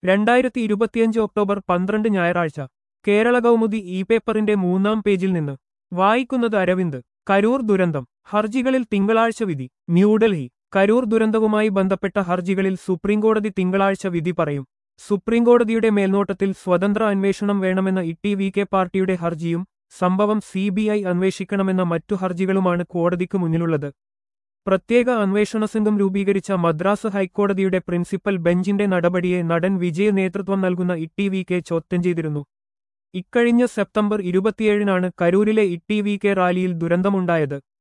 രണ്ടായിരത്തി ഇരുപത്തിയഞ്ച് ഒക്ടോബർ പന്ത്രണ്ട് ഞായറാഴ്ച കേരള കൗമുദി ഇ പേപ്പറിന്റെ മൂന്നാം പേജിൽ നിന്ന് വായിക്കുന്നത് അരവിന്ദ് കരൂർ ദുരന്തം ഹർജികളിൽ തിങ്കളാഴ്ച വിധി ന്യൂഡൽഹി കരൂർ ദുരന്തവുമായി ബന്ധപ്പെട്ട ഹർജികളിൽ സുപ്രീംകോടതി തിങ്കളാഴ്ച വിധി പറയും സുപ്രീംകോടതിയുടെ മേൽനോട്ടത്തിൽ സ്വതന്ത്ര അന്വേഷണം വേണമെന്ന ഇ വി കെ പാർട്ടിയുടെ ഹർജിയും സംഭവം സി ബി ഐ അന്വേഷിക്കണമെന്ന മറ്റു ഹർജികളുമാണ് കോടതിക്ക് മുന്നിലുള്ളത് പ്രത്യേക അന്വേഷണ സംഘം രൂപീകരിച്ച മദ്രാസ് ഹൈക്കോടതിയുടെ പ്രിൻസിപ്പൽ ബെഞ്ചിന്റെ നടപടിയെ നടൻ വിജയ് നേതൃത്വം നൽകുന്ന ഇ വി കെ ചോദ്യം ചെയ്തിരുന്നു ഇക്കഴിഞ്ഞ സെപ്റ്റംബർ ഇരുപത്തിയേഴിനാണ് കരൂരിലെ ഇ വി കെ റാലിയിൽ ദുരന്തമുണ്ടായത്